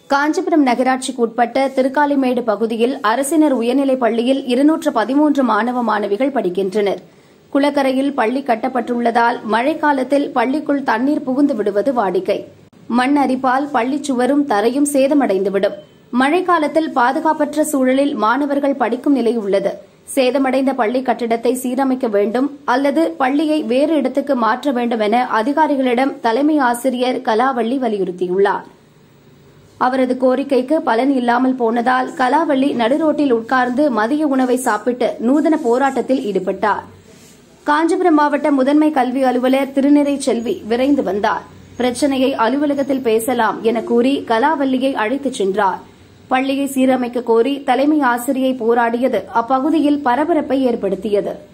காஞ்சிபுரம் நகராட்சிக்கு உட்பட்ட திருக்காலிமேடு பகுதியில் அரசினர் உயர்நிலைப் பள்ளியில் இருநூற்று பதிமூன்று மாணவ மாணவிகள் படிக்கின்றனர் குளக்கரையில் பள்ளி கட்டப்பட்டுள்ளதால் மழைக்காலத்தில் பள்ளிக்குள் தண்ணீர் புகுந்து விடுவது வாடிக்கை மண் அரிப்பால் பள்ளிச் சுவரும் தரையும் சேதமடைந்துவிடும் மழைக்காலத்தில் பாதுகாப்பற்ற சூழலில் மாணவர்கள் படிக்கும் நிலை உள்ளது சேதமடைந்த பள்ளி கட்டிடத்தை சீரமைக்க வேண்டும் அல்லது பள்ளியை வேறு இடத்துக்கு மாற்ற வேண்டும் என அதிகாரிகளிடம் தலைமை ஆசிரியர் கலாவள்ளி வலியுறுத்தியுள்ளார் அவரது கோரிக்கைக்கு பலன் இல்லாமல் போனதால் கலாவள்ளி நடுரோட்டில் உட்கார்ந்து மதிய உணவை சாப்பிட்டு நூதன போராட்டத்தில் ஈடுபட்டார் காஞ்சிபுரம் மாவட்ட முதன்மை கல்வி அலுவலர் திருநிறை செல்வி விரைந்து வந்தார் பிரச்சனையை அலுவலகத்தில் பேசலாம் என கூறி கலாவல்லியை அழைத்துச் சென்றார் பள்ளியை சீரமைக்க கோரி தலைமை ஆசிரியை போராடியது அப்பகுதியில் பரபரப்பை ஏற்படுத்தியது